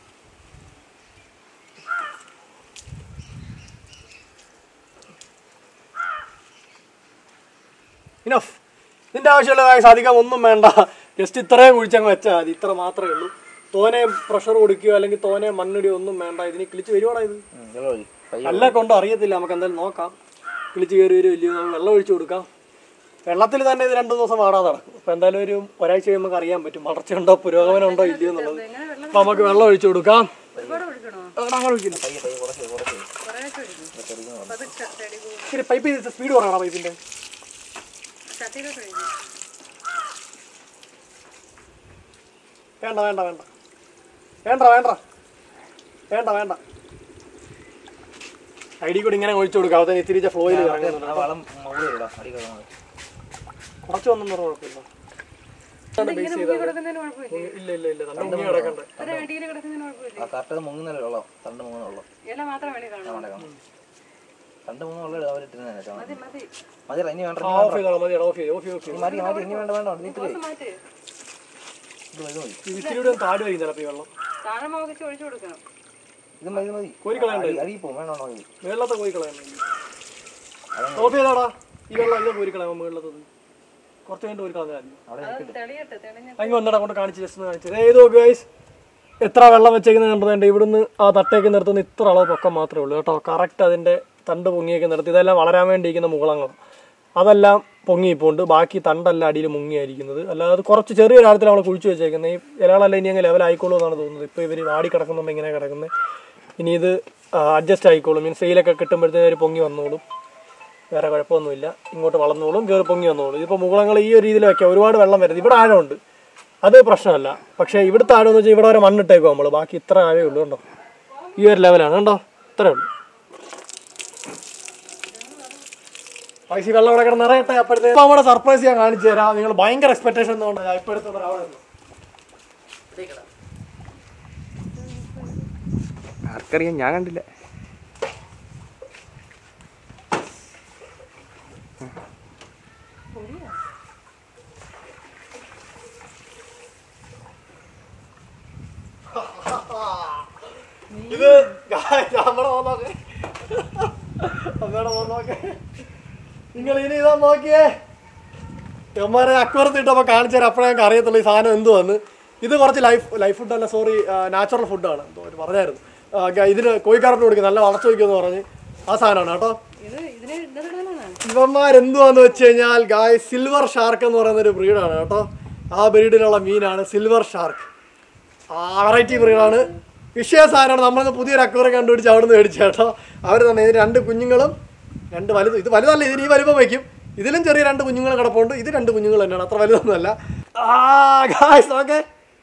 ഇനഫ് ഇതിന്റെ ആവശ്യമുള്ള കാര്യം അധികം ഒന്നും വേണ്ട ജസ്റ്റ് ഇത്രയും കുഴിച്ചങ്ങ് വെച്ചാൽ മതി ഇത്ര മാത്രമേ ഉള്ളൂ തോനെ പ്രഷർ കൊടുക്കുകയോ അല്ലെങ്കിൽ തോനെ മണ്ണിടിയോ ഒന്നും വേണ്ട ഇതിന് കിളിച്ച് വരുവാടാ ഇത് നല്ല കൊണ്ടോ അറിയത്തില്ല നമുക്ക് എന്തായാലും നോക്കാം കിളിച്ച് കയറി വരും ഇല്ലയോ നമുക്ക് വെള്ളം ഒഴിച്ചു കൊടുക്കാം വെള്ളത്തിൽ തന്നെ ഇത് രണ്ടു ദിവസം വാടാതെ നടക്കും അപ്പോൾ എന്തായാലും ഒരു ഒരാഴ്ച കഴിയുമ്പോൾ നമുക്ക് അറിയാൻ പറ്റും വളർച്ചയുണ്ടോ പുരോഗമനം ഉണ്ടോ ഇല്ലയോ എന്നുള്ളത് അപ്പോൾ നമുക്ക് വെള്ളം ഒഴിച്ചു കൊടുക്കാം ഒരുപാട് ഒഴിക്കണോ എടാ, അങ്ങനെ ഒഴിക്കില്ല കുറേശ്ശെ ഒഴിക്കും പതുക്കെ ചെടി പോകും ഇത്തിരി പൈപ്പ് സ്പീഡ് കുറയണം പൈപ്പിന്റെ ചട്ടിയിലോട്ട് ഒഴിക്കും വേണ്ട വേണ്ട വേണ്ട വേണ്ട വേണ്ട വേണ്ട വേണ്ട ഐഡി കൂടി ഇങ്ങനെ ഒഴിച്ചു കൊടുക്കാം അതിന് ഇത്തിരി ഫ്ലോയിൽ ഇറങ്ങുന്നുണ്ട് വളം മുകളിൽ ഇടാം അടി കിടക്കുന്നത് കുറച്ച് വന്നൊന്നും കുഴപ്പമില്ല ബേസ് ചെയ്താൽ കിടക്കുന്നതിന് കുഴപ്പമില്ല ഇല്ല ഇല്ല ഇല്ല തന്നെ മുങ്ങി കിടക്കണ്ടേ ഇത്ര അടിയിൽ കിടക്കുന്നതിന് കുഴപ്പമില്ല ആ കറക്റ്റ് മുങ്ങുന്നല്ലേ വെള്ളം തണ്ട് മൂന്ന് വെള്ളം ഇല മാത്രം വേണേ കാണാം അവിടെ കാണും തണ്ട് മൂന്ന് വെള്ളം അവരിട്ടിരുന്നേ മതി മതി മതി ഇനി വേണ്ട ആ ഓഫ് ചെയ്തോളാം മതി ഓഫ് ചെയ്ത് ഓഫ് ചെയ്ത് ഓഫ് ചെയ്ത് മതി മതി ഇനി വേണ്ട വേണ്ട നീ ഇത്തിരി ഇത് മാറ്റ് ഇത് മതി ഇത് മതി ഈ ഇത്തിരി കൂടി ഒന്ന് താഴെ വരും ചിലപ്പോൾ ഈ വെള്ളം താഴെ മുഖച്ച് ഒഴിച്ചു കൊടുക്കണം ഇത് മതി ഇത് മതി കോരിക്കളയണ്ടേ അടി- അടിയിൽ പോകും വേണോ മതി വെള്ളത്തെ കോരിക്കളയണ്ടേ ഓഫ് ചെയ്താടാ ഈ വെള്ളം ഇത് കോരിക്കളയാം മുകളിലത്തത് കുറച്ച് കഴിഞ്ഞിട്ട് കോരിക്കളഞ്ഞാൽ മതി അവിടെ അത് തെളിയട്ടെ തെളിഞ്ഞ അങ്ങ് വന്നിട്ട് അങ്ങോട്ട് കാണിച്ച് ജസ്റ്റ് ഒന്ന് കാണിച്ചു ഏത് നോക്ക് ഗൈസ് എത്ര വെള്ളം വെച്ചേക്കുന്നത് കണ്ടതുണ്ട് ഇവിടുന്ന് ആ തട്ടേക്ക് നിർത്തുന്ന ഇത്ര അളവ് പൊക്കം മാത്രമേ ഉള്ളൂ കേട്ടോ കറക്റ്റ് അതിൻ്റെ തണ്ട് പൊങ്ങിയൊക്കെ നിർത്തി ഇതെല്ലാം വളരാൻ വേണ്ടിയിരിക്കുന്ന മുകളങ്ങൾ അതെല്ലാം പൊങ്ങിയിപ്പോണ്ട് ബാക്കി തണ്ടെല്ലാം അടിയിൽ മുങ്ങിയായിരിക്കുന്നത് അല്ലാതെ അത് കുറച്ച് ചെറിയ ഒരാഴത്തിൽ നമ്മൾ കുഴിച്ച് വെച്ചേക്കുന്നത് ഈ ഇലകളെല്ലാം ഇനി അങ്ങ് ലെവലായിക്കോളൂ എന്നാണ് തോന്നുന്നത് ഇപ്പോൾ ഇവർ വാടി കിടക്കുന്നുണ്ട് ഇങ്ങനെ കിടക്കുന്നത് ഇനി ഇത് അഡ്ജസ്റ്റ് ആയിക്കോളും മീൻസ് വെയിലൊക്കെ കിട്ടുമ്പോഴത്തേക്ക് ഒരു പൊങ്ങി വന്നോളും വേറെ കുഴപ്പമൊന്നുമില്ല ഇങ്ങോട്ട് വളർന്നോളും കയറി പൊങ്ങി വന്നോളും ഇതിപ്പോൾ മുകുളങ്ങൾ ഈ ഒരു രീതിയിൽ വെക്കാം ഒരുപാട് വെള്ളം വരുന്നത് ഇവിടെ ആഴമുണ്ട് അത് പ്രശ്നമല്ല പക്ഷേ ഇവിടുത്തെ ആഴം എന്ന് വെച്ചാൽ ഇവിടെ വരെ മണ്ണിട്ടേക്കും നമ്മൾ ബാക്കി ഇത്ര ആഴമേ ഉള്ളൂ കണ്ടോ ഈ ഒരു ലെവലാണ് കണ്ടോ ഇത്രേ ഉള്ളൂ പൈസ വെള്ളം ഇവിടെ കിടന്ന് നിറയട്ടെ അപ്പോഴത്തെ ഇപ്പം നമ്മുടെ സർപ്രൈസ് ഞാൻ കാണിച്ചു തരാം നിങ്ങൾ ഭയങ്കര എക്സ്പെക്ടേഷൻ എന്തുകൊണ്ട് ഞാൻ ഇപ്പോൾ എടുത്തോണ്ട് അവിടെ നിന്നു. ആർക്കറിയാം ഞാൻ കണ്ടില്ല ഇത് നമ്മുടെ നോക്കെ അമ്മയുടെ നോക്കെ നിങ്ങൾ ഇനി ഇതാ നോക്കിയേ ഇവന്മാരെ അക്വറത്ത് ഇട്ടപ്പോൾ കാണിച്ചു തരാം അപ്പോഴേ ഞങ്ങൾക്ക് അറിയത്തുള്ളൂ ഈ സാധനം എന്തുവന്ന് ഇത് കുറച്ച് ലൈഫ് ലൈഫ് ഫുഡ് അല്ല സോറി നാച്ചുറൽ ഫുഡാണ് എന്തോ അവർ പറഞ്ഞായിരുന്നു ആ, ഗ- ഇതിന് കോഴിക്കാർപ്പിന് കൊടുക്കും നല്ല വളർച്ച വയ്ക്കുമെന്ന് പറഞ്ഞ് ആ സാധനമാണ് കേട്ടോ ഇത് ഇതിനെ ഇടതിടാനാണ് ഇവന്മാരെന്തുവാന്ന് വെച്ച് കഴിഞ്ഞാൽ ഗായ് സിൽവർ ഷാർക്ക് എന്ന് പറയുന്ന ഒരു ബ്രീഡാണ് കേട്ടോ ആ ബ്രീഡിലുള്ള മീനാണ് സിൽവർ ഷാർക്ക് ആ വെറൈറ്റി ബ്രീഡാണ് വിഷയ സാധനമാണ് നമ്മളിന്ന് പുതിയൊരു അക്വറി കണ്ടുപിടിച്ച് അവിടെ നിന്ന് മേടിച്ച കേട്ടോ അവർ തന്നെ ഇതിന് രണ്ട് കുഞ്ഞുങ്ങളും രണ്ട് വലുത് ഇത് വലുതല്ല ഇതിന് ഈ വലുപ്പം വയ്ക്കും ഇതിലും ചെറിയ രണ്ട് കുഞ്ഞുങ്ങൾ കിടപ്പുണ്ട് ഇത് രണ്ട് കുഞ്ഞുങ്ങൾ തന്നെയാണ് അത്ര വലുതൊന്നുമല്ല ആ ഗായ്സ് ഓക്കെ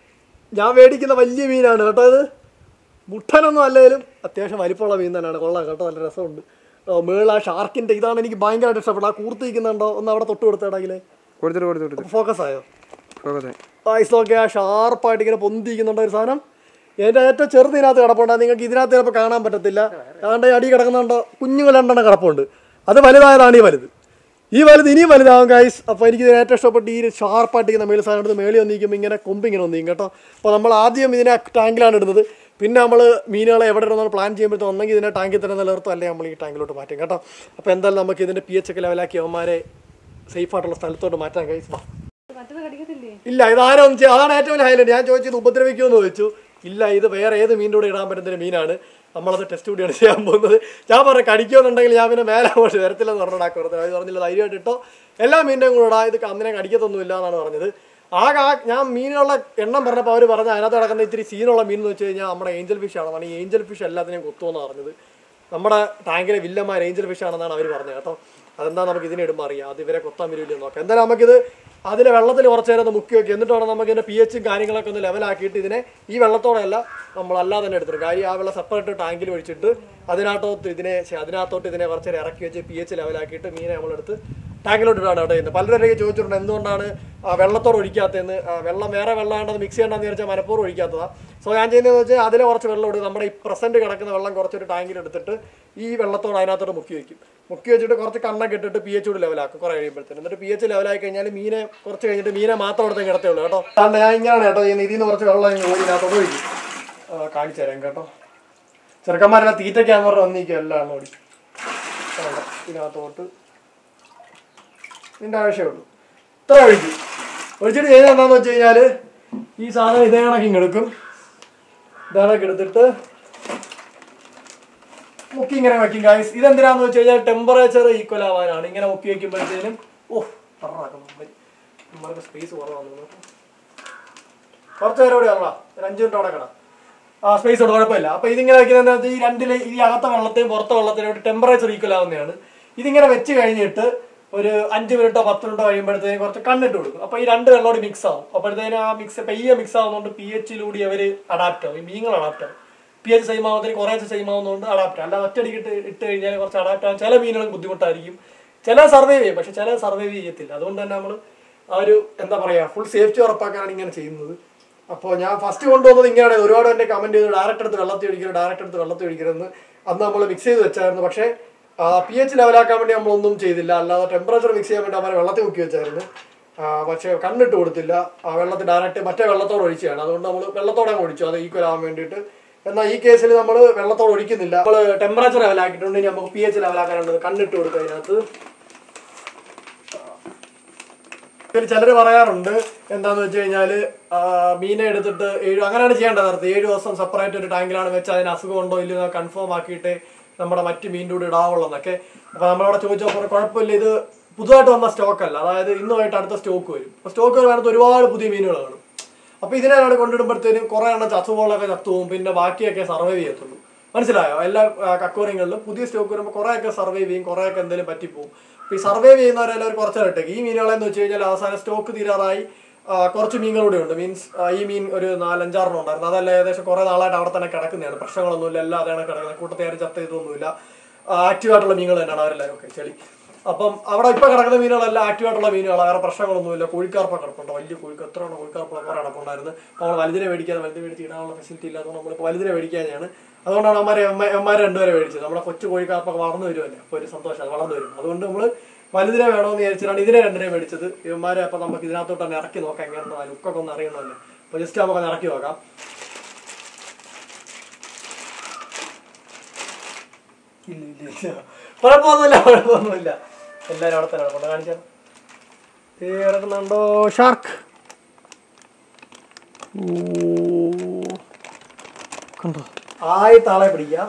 ഞാൻ മേടിക്കുന്ന വലിയ മീനാണ് കേട്ടോ ഇത് മുട്ടനൊന്നും അല്ലെങ്കിലും അത്യാവശ്യം വലിപ്പമുള്ള മീൻ തന്നെയാണ് കൊള്ളാം കേട്ടോ നല്ല രസമുണ്ട് ഓ, മേള ആ ഷാർക്കിൻ്റെ ഇതാണ് എനിക്ക് ഭയങ്കരമായിട്ട് ഇഷ്ടപ്പെട്ടത് ആ കൂർത്തിരിക്കുന്നുണ്ടോ ഒന്ന് അവിടെ തൊട്ട് കൊടുത്തേടാങ്കിലേ കൊടുത്തിട്ട് കൊടുത്തു കൊടുത്തു ഫോക്കസ് ആയോ ഫോക്കസ് ഐസ് നോക്കിയാ ഷാർപ്പായിട്ട് ഇങ്ങനെ പൊന്തിക്കുന്നുണ്ട് ഒരു സാധനം എൻ്റെ ഏറ്റവും ചെറുതിനകത്ത് കിടപ്പുണ്ട് നിങ്ങൾക്ക് ഇതിനകത്ത് ചിലപ്പോൾ കാണാൻ പറ്റത്തില്ല അതുകൊണ്ട് അടി കിടക്കുന്നുണ്ടോ കുഞ്ഞുങ്ങൾ രണ്ടെണ്ണം കിടപ്പുണ്ട് അത് വലുതായതാണ് ഈ വലുത് ഈ വലുത് ഇനിയും വലുതാവും ഗൈസ് അപ്പോൾ എനിക്ക് ഇതിന് ഏറ്റവും ഇഷ്ടപ്പെട്ട് ഈ ഷാർപ്പായിട്ട് ഇങ്ങനെ മേളിൽ സാധനം എടുത്ത് മേളിൽ ഒന്നിക്കുമ്പോൾ ഇങ്ങനെ കൊമ്പ് ഇങ്ങനെ ഒന്നിക്കും കേട്ടോ അപ്പോൾ നമ്മൾ ആദ്യം ഇതിനെ ടാങ്കിലാണ് ഇടുന്നത് പിന്നെ നമ്മൾ മീനുകളെ എവിടെ ഇടുന്ന പ്ലാൻ ചെയ്യുമ്പോഴത്തേക്കും ഒന്നെങ്കിൽ ഇതിനെ ടാങ്കിൽ തന്നെ നിലനിർത്തും അല്ലെങ്കിൽ നമ്മൾ ഈ ടാങ്കിലോട്ട് മാറ്റും കേട്ടോ അപ്പോൾ എന്തായാലും നമുക്ക് ഇതിൻ്റെ പി എച്ച് ഒക്കെ ലെവലാക്കി അവന്മാരെ സേഫായിട്ടുള്ള സ്ഥലത്തോട്ട് മാറ്റാൻ ഗൈസ് വാ മറ്റത് കടിക്കത്തില്ലേ ഇല്ല ഇതാരും ചെയ്യ- അതാണ് ഏറ്റവും വലിയ ഹൈലൈറ്റ് ഞാൻ ചോദിച്ചത് ഉപദ്രവിക്കുമെന്ന് ചോദിച്ചു ഇല്ല ഇത് വേറെ ഏത് മീനിൻ്റെ കൂടെ ഇടാൻ പറ്റുന്ന ഒരു മീനാണ് നമ്മളത് ടെസ്റ്റ് കൂടിയാണ് ചെയ്യാൻ പോകുന്നത് ഞാൻ പറഞ്ഞു കടിക്കുമെന്നുണ്ടെങ്കിൽ ഞാൻ പിന്നെ മേലെ അങ്ങോട്ട് വരത്തില്ലെന്ന് പറഞ്ഞിട്ട് കൊടുത്തത് അത് പറഞ്ഞില്ല ധൈര്യമായിട്ട് ഇട്ടോ എല്ലാ മീനിൻ്റെയും കൂടെ ഇടാം ഇത് അന്നിനെ കടിക്കത്തൊന്നുമില്ല എന്നാണ് പറഞ്ഞത് ആകെ ആ ഞാൻ മീനുകളുടെ എണ്ണം പറഞ്ഞപ്പോൾ അവർ പറഞ്ഞ അതിനകത്ത് കിടക്കുന്ന ഇത്തിരി സീനുള്ള മീൻ എന്ന് വെച്ച് കഴിഞ്ഞാൽ നമ്മുടെ ഏഞ്ചൽ ഫിഷ് ആണ് കാരണം ഈ ഏഞ്ചൽ ഫിഷ് എല്ലാത്തിനെയും കുത്തുമെന്നാണ് പറഞ്ഞത് നമ്മുടെ ടാങ്കിലെ വില്ലന്മാർ ഏഞ്ചൽ ഫിഷ് ആണെന്നാണ് അവർ പറഞ്ഞത് കേട്ടോ അതെന്താ നമുക്ക് ഇതിനെ ഇടുമ്പോൾ അറിയാം അത് ഇവരെ കൊത്താൻ വരില്ല നോക്കാം എന്തായാലും നമുക്കിത് അതിലെ വെള്ളത്തിൽ കുറച്ച് നേരം ഒന്ന് മുക്കി വെക്കും എന്നിട്ട് വേണം നമുക്ക് ഇതിൻ്റെ പി എച്ചും കാര്യങ്ങളൊക്കെ ഒന്ന് ലെവലാക്കിയിട്ട് ഇതിനെ ഈ വെള്ളത്തോടെയല്ല നമ്മൾ അല്ലാതെ തന്നെ എടുത്തിട്ട് കാര്യം ആ വെള്ളം സെപ്പറേറ്റ് ടാങ്കിൽ ഒഴിച്ചിട്ട് അതിനകത്തോട്ട് ഇതിനെ ശ്ശെ, അതിനകത്തോട്ട് ഇതിനെ കുറച്ച് നേരം ഇറക്കി വെച്ച് പി എച്ച് ലെവലാക്കിയിട്ട് മീനെ നമ്മളെടുത്ത് ടാങ്കിലോട്ട് ഇടാണ് കേട്ടോ ചെയ്യുന്നത് പലരും ചോദിച്ചിട്ടുണ്ട് എന്തുകൊണ്ടാണ് ആ വെള്ളത്തോട് ഒഴിക്കാത്തതെന്ന് ആ വെള്ളം വേറെ വെള്ളമാണെന്ന് മിക്സ് ചെയ്യണ്ടെന്ന് വിചാരിച്ചാൽ മനഃപൂർവ്വം ഒഴിക്കാത്തതാണ് സോ ഞാൻ ചെയ്യുന്നതെന്ന് വെച്ചാൽ അതിലെ കുറച്ച് വെള്ളം എടുത്ത് നമ്മുടെ ഈ പ്രസന്റ് കിടക്കുന്ന വെള്ളം കുറച്ചൊരു ടാങ്കിൽ എടുത്തിട്ട് ഈ വെള്ളത്തോട് അതിനകത്തോട്ട് മുക്കി വെക്കും മുക്കി വെച്ചിട്ട് കുറച്ച് കണ്ണൊക്കെ ഇട്ടിട്ട് പി എച്ച് കൂടി ലെവലാക്കും കുറേ കഴിയുമ്പോഴത്തേനും എന്നിട്ട് പി എച്ച് ലെവലായി കഴിഞ്ഞാൽ മീനെ കുറച്ച് കഴിഞ്ഞിട്ട് മീനെ മാത്രം എടുത്ത് കിടത്തേ ഉള്ളൂ കേട്ടോ അതുകൊണ്ട് ഞാൻ ഇങ്ങനെയാണ് കേട്ടോ ചെയ്യുന്നത് ഇതിൽ നിന്ന് കുറച്ച് വെള്ളം ഇങ്ങനെ ഓടി ഇതിനകത്തോട്ട് ഒഴിക്കും ആ, കാണിച്ചു തരാം കേട്ടോ ചെറുക്കന്മാരെല്ലാം തീറ്റയ്ക്കാന്ന് പറഞ്ഞ് വന്നിരിക്കും എല്ലാം ഓടി കണ്ടോ, ഇതിനകത്തോട്ട് ഇതിൻ്റെ ആവശ്യമേ ഉള്ളൂ ഇത്ര ഒഴിക്കും ഒഴിച്ചിട്ട് ചെയ്യുന്നത് എന്താണെന്ന് വെച്ച് കഴിഞ്ഞാൽ ഈ സാധനം ഇതേ കണക്ക് ഇങ്ങ് എടുക്കും ഇതേ കണക്ക് എടുത്തിട്ട് മുക്കി ഇങ്ങനെ വെക്കും ഗായ്സ് ഇതെന്തിനാന്ന് വെച്ച് കഴിഞ്ഞാൽ ടെമ്പറേച്ചർ ഈക്വൽ ആവാനാണ് ഇങ്ങനെ മുക്കി വെക്കുമ്പോഴത്തേനും ഓ നമ്മൾക്ക് സ്പേസ് കുറവാണ് തോന്നുന്നു. കുറച്ച് നേരം കൂടി ആണല്ലോ ഒരു അഞ്ച് മിനിറ്റ് അവിടെ കിടാം ആ സ്പേസ് ഉണ്ട് കുഴപ്പമില്ല അപ്പൊ ഇതിങ്ങനെ വെക്കുന്നത് എന്താ വെച്ചാൽ ഈ രണ്ടിലെ ഈ അകത്തെ വെള്ളത്തെയും പുറത്തെ വെള്ളത്തിനും ടെമ്പറേച്ചർ ഈക്വൽ ആവുന്നതാണ് ഇതിങ്ങനെ വെച്ച് കഴിഞ്ഞിട്ട് ഒരു അഞ്ച് മിനിറ്റോ പത്ത് മിനിറ്റോ കഴിയുമ്പോഴത്തേക്കും കുറച്ച് കണ്ണിട്ട് കൊടുക്കും അപ്പൊ ഈ രണ്ട് വെള്ളോട് മിക്സ് ആവും അപ്പോഴത്തേനും ആ മിക്സ് പയ്യെ മിക്സ് ആവുന്നതുകൊണ്ട് പി എച്ചിലൂടെ അവർ അഡാപ്റ്റ് ആവും ഈ മീനുകൾ അഡാപ്റ്റ് ആവും പി എച്ച് സെയിം ആവുന്നതിന് കുറേശ്ശെ സെയിം ആവുന്നതുകൊണ്ട് അഡാപ്റ്റ് അല്ലാതെ ഒറ്റയടിക്ക് ഇട്ട് ഇട്ട് കഴിഞ്ഞാൽ കുറച്ച് അഡാപ്റ്റ് ആവും ചില മീനുകൾക്ക് ബുദ്ധിമുട്ടായിരിക്കും ചില സർവൈവ് ചെയ്യും പക്ഷെ ചില സർവൈവ് ചെയ്യത്തില്ല അതുകൊണ്ട് തന്നെ നമ്മൾ ആ ഒരു എന്താ പറയാ ഫുൾ സേഫ്റ്റി ഉറപ്പാക്കാനാണ് ഇങ്ങനെ ചെയ്യുന്നത് അപ്പോൾ ഞാൻ ഫസ്റ്റ് കൊണ്ടുവന്നത് ഇങ്ങനെയാണ് ഒരുപാട് എൻ്റെ കമന്റ് ചെയ്തു ഡയറക്റ്റ് എടുത്ത് വെള്ളത്തിൽ ഒഴിക്കരുത് ഡയറക്റ്റ് എടുത്ത് വെള്ളത്തിൽ ഒഴിക്കരുതെന്ന് അന്ന് നമ്മൾ മിക്സ് ചെയ്ത് വെച്ചായിരുന്നു പക്ഷേ പി എച്ച് ലെവലാക്കാൻ വേണ്ടി നമ്മളൊന്നും ചെയ്തില്ല അല്ലാതെ ടെമ്പറേച്ചർ മിക്സ് ചെയ്യാൻ വേണ്ടി അവരെ വെള്ളത്തിൽ മുക്കി വെച്ചായിരുന്നു ആ, പക്ഷേ കണ്ണിട്ട് കൊടുത്തില്ല ആ വെള്ളത്തിൽ ഡയറക്റ്റ് മറ്റേ വെള്ളത്തോട് ഒഴിച്ചാണ് അതുകൊണ്ട് നമ്മൾ വെള്ളത്തോടെ അങ്ങ് ഒഴിച്ചു അത് ഈക്വൽ ആവാൻ വേണ്ടിയിട്ട് എന്നാൽ ഈ കേസിൽ നമ്മൾ വെള്ളത്തോട് ഒഴിക്കുന്നില്ല നമ്മൾ ടെമ്പറേച്ചർ ലെവലാക്കിയിട്ടുണ്ട് ഇനി നമുക്ക് പി എച്ച് ലെവലാക്കാനുണ്ട് കണ്ണിട്ട് കൊടുക്കുക അതിനകത്ത് ഇതിൽ ചിലർ പറയാറുണ്ട് എന്താന്ന് വെച്ച് കഴിഞ്ഞാല് ആ, മീനെ എടുത്തിട്ട് ഏഴ് അങ്ങനെയാണ് ചെയ്യേണ്ടത് നേരത്തെ ഏഴ് ദിവസം സെപ്പറേറ്റ് ഒരു ടാങ്കിലാണ് വെച്ച് അതിന് അസുഖം ഉണ്ടോ ഇല്ലയോ കൺഫേം ആക്കിയിട്ട് നമ്മുടെ മറ്റ് മീനിൻ്റെ കൂടെ ഇടാവുള്ളൂ എന്നൊക്കെ അപ്പൊ നമ്മളവിടെ ചോദിച്ചപ്പോൾ കുഴപ്പമില്ല ഇത് പുതുതായിട്ട് വന്ന സ്റ്റോക്ക് അല്ല അതായത് ഇന്നുമായിട്ട് അടുത്ത സ്റ്റോക്ക് വരും അപ്പൊ സ്റ്റോക്ക് വരുന്നത് ഒരുപാട് പുതിയ മീനുകൾ കാണും അപ്പൊ ഇതിനെ അവിടെ കൊണ്ടിടുമ്പോഴത്തേനും കുറെ എണ്ണം ചത്തുപോളൊക്കെ ചത്തുപോകും പിന്നെ ബാക്കിയൊക്കെ സർവൈവ് ചെയ്യത്തുള്ളൂ മനസ്സിലായോ എല്ലാ കക്കോറിയങ്ങളിലും പുതിയ സ്റ്റോക്ക് വരുമ്പോൾ കുറേയൊക്കെ സർവൈവ് ചെയ്യും കുറേയൊക്കെ എന്തെങ്കിലും പറ്റിപ്പോകും അപ്പൊ ഈ സർവൈവ് ചെയ്യുന്നവരെല്ലാവരും കുറച്ചായിട്ടേക്ക് ഈ മീനുകളെന്ന് വെച്ച് കഴിഞ്ഞാൽ അവസാനം സ്റ്റോക്ക് തീരാറായി ആ, കുറച്ച് മീനുകളൂടെ ഉണ്ട് മീൻസ് ഈ മീൻ ഒരു നാലഞ്ചാറെണ്ണം ഉണ്ടായിരുന്നു അതല്ല ഏകദേശം കുറെ നാളായിട്ട് അവിടെ തന്നെ കിടക്കുന്നതാണ് പ്രശ്നങ്ങളൊന്നുമില്ല എല്ലാം അതാണ് കിടക്കുന്നത് കൂട്ടത്തെ ആരും ചത്ത ഇതൊന്നുമില്ല ആക്റ്റീവ് ആയിട്ടുള്ള മീനുകൾ തന്നെയാണ് അവരെല്ലാവരും ഒക്കെ ചെളി അപ്പം അവിടെ ഇപ്പൊ കിടക്കുന്ന മീനുകളെല്ലാം ആക്റ്റീവ് ആയിട്ടുള്ള മീനുകളാണ് വേറെ പ്രശ്നങ്ങളൊന്നുമില്ല കോഴിക്കാർപ്പ കിടപ്പുണ്ട് വലിയ കോഴിക്ക് എത്ര എണ്ണം കോഴിക്കാർപ്പ കുറെ കിടപ്പുണ്ടായിരുന്നു അപ്പോൾ നമ്മൾ വലുതിനെ മേടിക്കാതെ വലുത് മേടിച്ച് ഇടാനുള്ള ഫെസിലിറ്റി ഇല്ലാത്തതുകൊണ്ട് നമ്മളിപ്പോൾ വലുതിനെ മേടിക്കാനാണ് അതുകൊണ്ടാണ് അമ്മമാരെ അമ്മമാരെ രണ്ടുപേരെ മേടിച്ചത് നമ്മുടെ കൊച്ചു കോഴിക്കാർപ്പൊക്കെ വളർന്നു വരുമല്ലേ അപ്പോൾ ഒരു സന്തോഷം അത് വളർന്നു വരും അതുകൊണ്ട് നമ്മൾ വലുതിനെ വേണമെന്ന് വിചാരിച്ചിട്ടാണ് ഇതിനെ രണ്ടിനെ മേടിച്ചത് ഇവന്മാരെ അപ്പോൾ നമുക്ക് ഇതിനകത്തോട്ട് തന്നെ ഇറക്കി നോക്കാം എങ്ങനെയാണ് ലുക്കൊക്കെ ഒന്ന് അറിയണമല്ലോ അപ്പോൾ ജസ്റ്റ് നമുക്കൊന്ന് ഇറക്കി നോക്കാം ഇല്ല ഇല്ല ഇല്ല കുഴപ്പമൊന്നുമില്ല കുഴപ്പമൊന്നുമില്ല എല്ലാവരും അവിടെ തന്നെ കൊണ്ട് കാണിച്ചാൽ കിടക്കുന്നുണ്ടോ ഷാർക്ക് കണ്ടോ ആയി താളെ പിടിക്കാം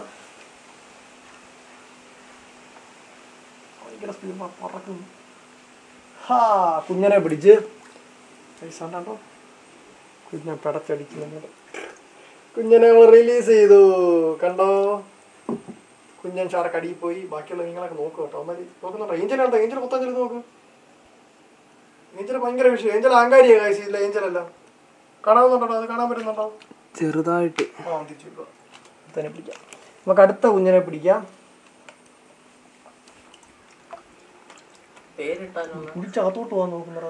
ഭയങ്കര സ്പീഡ് പറക്കുന്നു ഹാ കുഞ്ഞനെ പിടിച്ച് പൈസ ഉണ്ടോ കുഞ്ഞെ പടച്ചടിക്കുന്നുണ്ട് കുഞ്ഞനെ നമ്മൾ റിലീസ് ചെയ്തു കണ്ടോ കുഞ്ഞൻ ഷാർക്ക് അടിയിൽ പോയി ബാക്കിയുള്ള നിങ്ങളൊക്കെ നോക്കുക കേട്ടോ അമ്മ നോക്കുന്നുണ്ടോ ഏഞ്ചൽ ഉണ്ടോ ഏഞ്ചൽ മൊത്തം ചെല്ലു നോക്ക് ഏഞ്ചൽ ഭയങ്കര വിഷയം ഏഞ്ചൽ ആങ്കാരിയാ കാഴ്ച ഇല്ല ഏഞ്ചൽ അല്ല കാണാവുന്നുണ്ടോ അത് കാണാൻ പറ്റുന്നുണ്ടോ ചെറുതായിട്ട് ആ തിരിച്ചു വിടുക. തന്നെ പിടിക്കാം നമുക്ക് അടുത്ത കുഞ്ഞിനെ പിടിക്കാം പേരിട്ടാലോ പിടിച്ച് അകത്തോട്ട് പോകാൻ നോക്കുന്നോ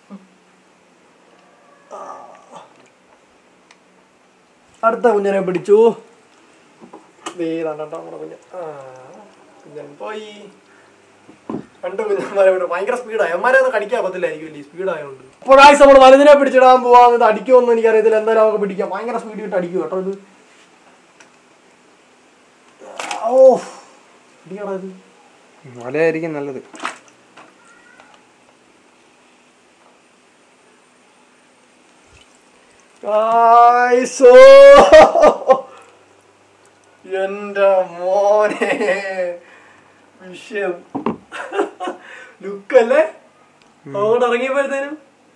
അടുത്ത കുഞ്ഞിനെ പിടിച്ചു വേദാണ്ടോ നമ്മുടെ കുഞ്ഞ് ആ കുഞ്ഞൻ പോയി രണ്ട് കുഞ്ഞന്മാരെ വിട്ടു ഭയങ്കര സ്പീഡായി അമ്മമാരെ ഒന്നും കടിക്കാൻ പറ്റില്ലായിരിക്കും വലിയ സ്പീഡായതുകൊണ്ട് അപ്പോൾ ആഴ്ച നമ്മൾ വലുതിനെ പിടിച്ചിടാൻ പോവാൻ ഇത് അടിക്കുമെന്ന് എനിക്കറിയത്തില്ല എന്തായാലും നമുക്ക് പിടിക്കാം ഭയങ്കര സ്പീഡ് ഇട്ട് അടിക്കും കേട്ടോ ഇത് ഓ ഇടിയാടാ ഇത് വലയായിരിക്കും നല്ലത് ആയിസോ എന്റെ മോനെ വിഷയം ലുക്കല്ലേ അങ്ങോട്ട് ഇറങ്ങിയപ്പോഴത്തേനും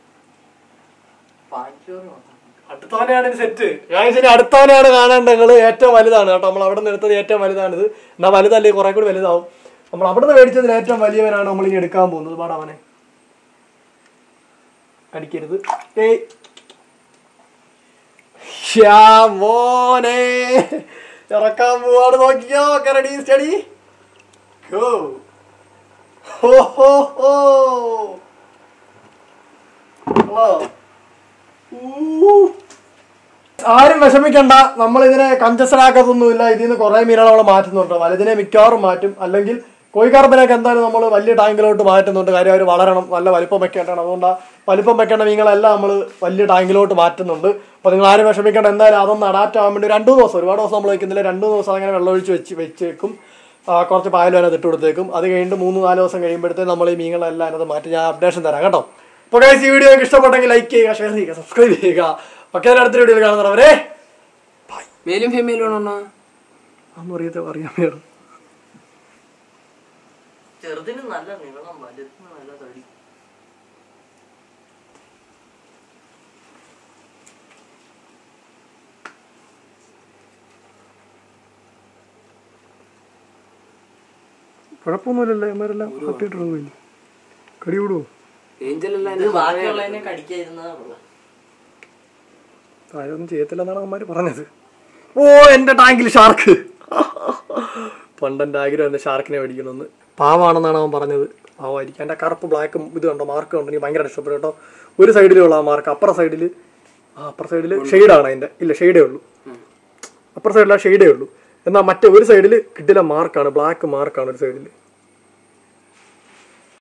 അടുത്തവനെയാണ് സെറ്റ് ഞാൻ ശരി അടുത്തവനെയാണ് കാണേണ്ടത് നിങ്ങള് ഏറ്റവും വലുതാണ് കേട്ടോ നമ്മൾ അവിടെ നിന്ന് എടുത്തത് ഏറ്റവും വലുതാണിത് എന്നാ വലുതല്ലേ കുറെ കൂടി വലുതാവും നമ്മൾ അവിടെ നിന്ന് മേടിച്ചതിൽ ഏറ്റവും വലിയവനാണ് നമ്മൾ ഇനി എടുക്കാൻ പോകുന്നത് പാടാ അവനെ അടിക്കരുത് ഏയ് ശ്യാ മോനെ ഇറക്കാൻ പോവാണ് നോക്കിയോ റെഡി സ്റ്റഡി ഗോ ഹോ ഹോ ഹോ ഹലോ ആരും വിഷമിക്കണ്ട നമ്മൾ ഇതിനെ കഞ്ചസ്റ്റഡ് ആക്കത്തൊന്നുമില്ല ഇതിൽ നിന്ന് കുറെ മീനുകൾ നമ്മൾ മാറ്റുന്നുണ്ട് വലുതിനെ മിക്കവാറും മാറ്റും അല്ലെങ്കിൽ കോഴിക്കാർപ്പിനൊക്കെ എന്തായാലും നമ്മൾ വലിയ ടാങ്കിലോട്ട് മാറ്റുന്നുണ്ട് കാര്യം അവർ വളരണം നല്ല വലിപ്പം വെക്കേണ്ടതാണ് അതുകൊണ്ട് ആ വലിപ്പം വെക്കേണ്ട മീനുകളെല്ലാം നമ്മൾ വലിയ ടാങ്കിലോട്ട് മാറ്റുന്നുണ്ട് അപ്പോൾ നിങ്ങൾ ആരും വിഷമിക്കേണ്ട എന്തായാലും അതൊന്ന് അഡാപ്റ്റ് ആവാൻ വേണ്ടി രണ്ടു ദിവസം ഒരുപാട് ദിവസം നമ്മൾ വയ്ക്കുന്നില്ല രണ്ടു ദിവസം അങ്ങനെ വെള്ളമൊഴിച്ച് വെച്ച് വെച്ചേക്കും ആ, കുറച്ച് പായലും അതിനകത്ത് ഇട്ട് കൊടുത്തേക്കും അത് കഴിഞ്ഞിട്ട് മൂന്ന് നാല് ദിവസം കഴിയുമ്പോഴത്തേക്കും നമ്മൾ ഈ മീനുകളെല്ലാം അതിനകത്ത് മാറ്റി ഞാൻ അപ്ഡേഷൻ തരാം കേട്ടോ അപ്പോൾ guys, ഈ വീഡിയോ നിങ്ങൾക്ക് ഇഷ്ടപ്പെട്ടെങ്കിൽ ലൈക്ക് ചെയ്യുക ഷെയർ ചെയ്യുക സബ്സ്ക്രൈബ് ചെയ്യുക ഓക്കെ അടുത്ത വീഡിയോയിൽ കാണുന്നവരെ മേലും ഫീമെയിലും ആണോ അതൊന്നും അറിയാത്ത അറിയാൻ വേണം ചെറുതിന് നല്ല നീളം വലുതിന് നല്ല തടി കുഴപ്പമൊന്നുമില്ലല്ലോ ഇവന്മാരെല്ലാം ഹാപ്പിയായിട്ട് കടി വിടുവോ ഏഞ്ചൽ അല്ല ഇത് ബാക്കിയുള്ളതിനെ കടിക്കാതിരുന്നതാ ആരൊന്നും ചെയ്യത്തില്ലെന്നാണ് അവന്മാർ പറഞ്ഞത് ഓ എൻ്റെ ടാങ്കിൽ ഷാർക്ക് പണ്ടെൻ്റെ ആഗ്രഹം എൻ്റെ ഷാർക്കിനെ മേടിക്കണമെന്ന് പാവാണെന്നാണ് അവൻ പറഞ്ഞത് പാവമായിരിക്കും എൻ്റെ കറുപ്പ് ബ്ലാക്കും ഇത് കണ്ടോ മാർക്ക് കണ്ടോ എനിക്ക് ഭയങ്കര ഇഷ്ടപ്പെട്ടു കേട്ടോ ഒരു സൈഡിലുള്ള ആ മാർക്ക് അപ്പുറ സൈഡിൽ ആ അപ്പുറ സൈഡിൽ ഷെയ്ഡാണ് അതിൻ്റെ ഇല്ല ഷെയ്ഡേ ഉള്ളൂ അപ്പുറ സൈഡിൽ ആ ഷെയ്ഡേ ഉള്ളൂ എന്നാൽ മറ്റേ ഒരു സൈഡിൽ കിട്ടില്ല മാർക്കാണ് ബ്ലാക്ക് മാർക്കാണ് ഒരു സൈഡിൽ